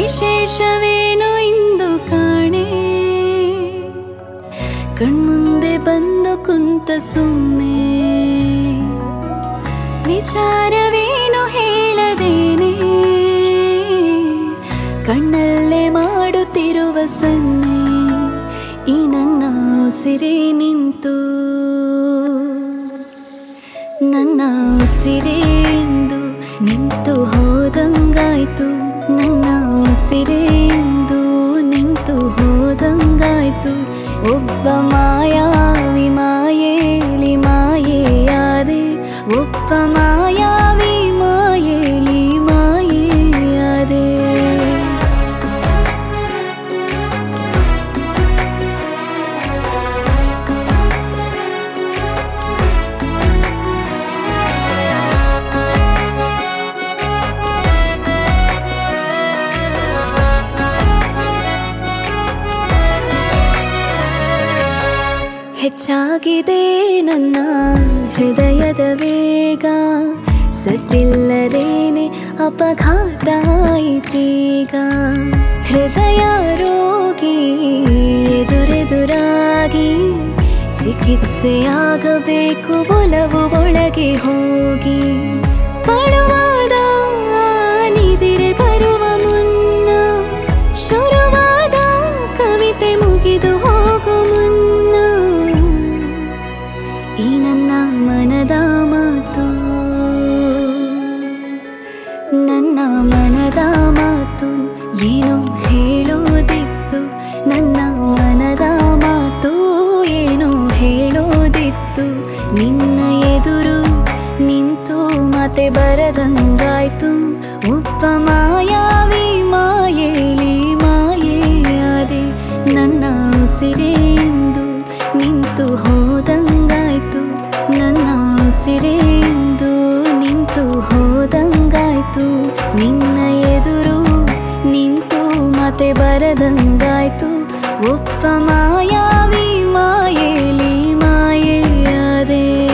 ವಿಶೇಷವೇನು ಇಂದು ಕಾಣೆ ಕಣ್ಮುಂದೆ ಬಂದು ಕುಂತ ಸುಮ್ಮನೆ ವಿಚಾರವೇನು ಹೇಳದೇನೆ ಕಣ್ಣಲ್ಲೇ ಮಾಡುತ್ತಿರುವ ಸನ್ನೆ ಈ ನನ್ನ ಉಸಿರೇ ನಿಂತು ನನ್ನ ಉಸಿರೇ ಎಂದು ನಿಂತು ಹೋದಂಗಾಯ್ತು ನನ್ನ ಉಸಿರೇ ಎಂದು ನಿಂತು ಹೋದಂಗಾಯ್ತು ಒಬ್ಬ ಮಾಯಾವಿ ಮಾಯೇಲಿ ಮಾಯೆಯಾದೆ ಒಬ್ಬ ಮಾಯಾವಿ ಮಾಯೇಲಿ ಮಾಯೆಯಾದೆ ಹೆಚ್ಚಾಗಿದೆ ನನ್ನ ಹೃದಯದ ವೇಗ ಸದ್ದಿಲ್ಲದೇನೆ ಅಪಘಾತ ಆಯ್ತೀಗ ಹೃದಯ ರೋಗಿ ಎದುರೆದುರಾಗಿ ಚಿಕಿತ್ಸೆಯಾಗಬೇಕು ಒಲವು ಒಳಗೆ ಹೋಗಿ ಕಳುವಾದ ನಿದಿರೆ ಬರುವ ಮುನ್ನ ಶುರುವಾದ ಕವಿತೆ ಮುಗಿದು ಹೋಗು ಮುನ್ನ ಈ ನನ್ನ ಮನದ ಮಾತು ನನ್ನ ಮನದ ಮಾತು ಏನೋ ಹೇಳೋದಿತ್ತು ನನ್ನ ಮನದ ಮಾತು ಏನೋ ಹೇಳೋದಿತ್ತು ನಿನ್ನ ಎದುರು ನಿಂತು ಮತ್ತೆ ಬರದಂಗಾಯ್ತು ಒಬ್ಬ ಮಾಯಾವಿ ಮಾಯೇಲಿ ಮಾಯೆಯಾದೆ ನನ್ನ ಉಸಿರೇ ಎಂದು ನಿಂತು ಹೋದಂಗಾಯ್ತು ನನ್ನ ಉಸಿರೇ ಎಂದು ನಿಂತು ಹೋದಂಗಾಯ್ತು ನಿನ್ನ ಎದುರು ನಿಂತು ಮತ್ತೆ ಬರದಂಗಾಯ್ತು ಒಬ್ಬ ಮಾಯಾವಿ ಮಾಯೇಲಿ ಮಾಯೆಯಾದೆ